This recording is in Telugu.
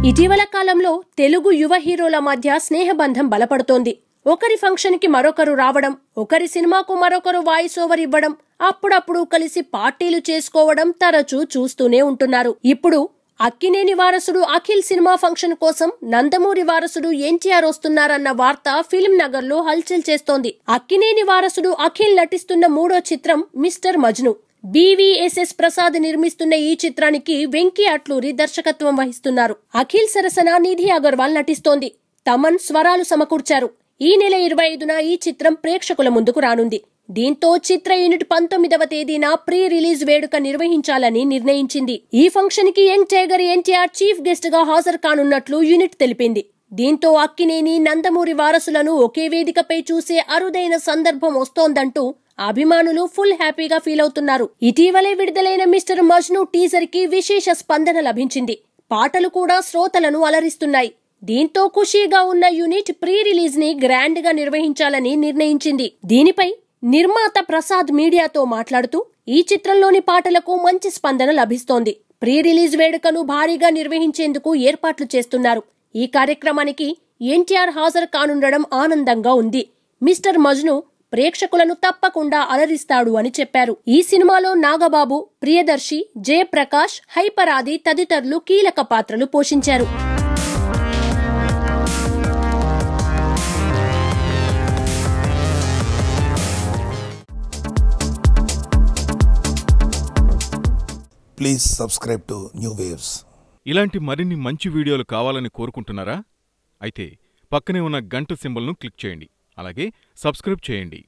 ఇటీవల కాలంలో తెలుగు యువ హీరోల మధ్య స్నేహబంధం బలపడుతోంది ఒకరి ఫంక్షన్ కి మరొకరు రావడం ఒకరి సినిమాకు మరొకరు వాయిస్ ఓవర్ ఇవ్వడం అప్పుడప్పుడు కలిసి పార్టీలు చేసుకోవడం తరచూ చూస్తూనే ఉంటున్నారు ఇప్పుడు అక్కినేని వారసుడు అఖిల్ సినిమా ఫంక్షన్ కోసం నందమూరి వారసుడు ఎన్టీఆర్ వస్తున్నారన్న వార్త ఫిల్మ్ నగర్ లో హల్చల్ చేస్తోంది అక్కినేని వారసుడు అఖిల్ నటిస్తున్న మూడో చిత్రం మిస్టర్ మజ్ను బీవీఎస్ఎస్ ప్రసాద్ నిర్మిస్తున్న ఈ చిత్రానికి వెంకీ అట్లూరి దర్శకత్వం వహిస్తున్నారు అఖిల్ సరసన నిధి అగర్వాల్ నటిస్తోంది తమన్ స్వరాలు సమకూర్చారు ఈ నెల ఇరవై ఐదున ఈ చిత్రం ప్రేక్షకుల ముందుకు రానుంది దీంతో చిత్ర యూనిట్ పంతొమ్మిదవ తేదీన ప్రీ రిలీజ్ వేడుక నిర్వహించాలని నిర్ణయించింది ఈ ఫంక్షన్ కి young tiger NTR chief guest గా హాజరు కానున్నట్లు యూనిట్ తెలిపింది దీంతో అక్కినేని నందమూరి వారసులను ఒకే వేదికపై చూసే అరుదైన సందర్భం వస్తోందంటూ అభిమానులు ఫుల్ హ్యాపీగా ఫీల్ అవుతున్నారు ఇటీవలే విడుదలైన మిస్టర్ మజ్ను టీజర్ కి విశేష స్పందన లభించింది పాటలు కూడా శ్రోతలను అలరిస్తున్నాయి దీంతో ఖుషీగా ఉన్న యూనిట్ ప్రీ రిలీజ్ ని గ్రాండ్ గా నిర్వహించాలని నిర్ణయించింది దీనిపై నిర్మాత ప్రసాద్ మీడియాతో మాట్లాడుతూ ఈ చిత్రంలోని పాటలకు మంచి స్పందన లభిస్తోంది ప్రీ రిలీజ్ వేడుకను భారీగా నిర్వహించేందుకు ఏర్పాట్లు చేస్తున్నారు ఈ కార్యక్రమానికి ఎన్టీఆర్ హాజరు కానుండడం ఆనందంగా ఉంది మిస్టర్ మజ్ను ప్రేక్షకులను తప్పకుండా అలరిస్తాడు అని చెప్పారు ఈ సినిమాలో నాగబాబు ప్రియదర్శి జయప్రకాష్ హైపరాది తదితరులు కీలక పాత్రలు పోషించారు Please subscribe to New Waves. ఇలాంటి మరిన్ని మంచి వీడియోలు కావాలని కోరుకుంటున్నారా అయితే పక్కనే ఉన్న గంట సింబల్ను క్లిక్ చేయండి అలాగే సబ్స్క్రైబ్ చేయండి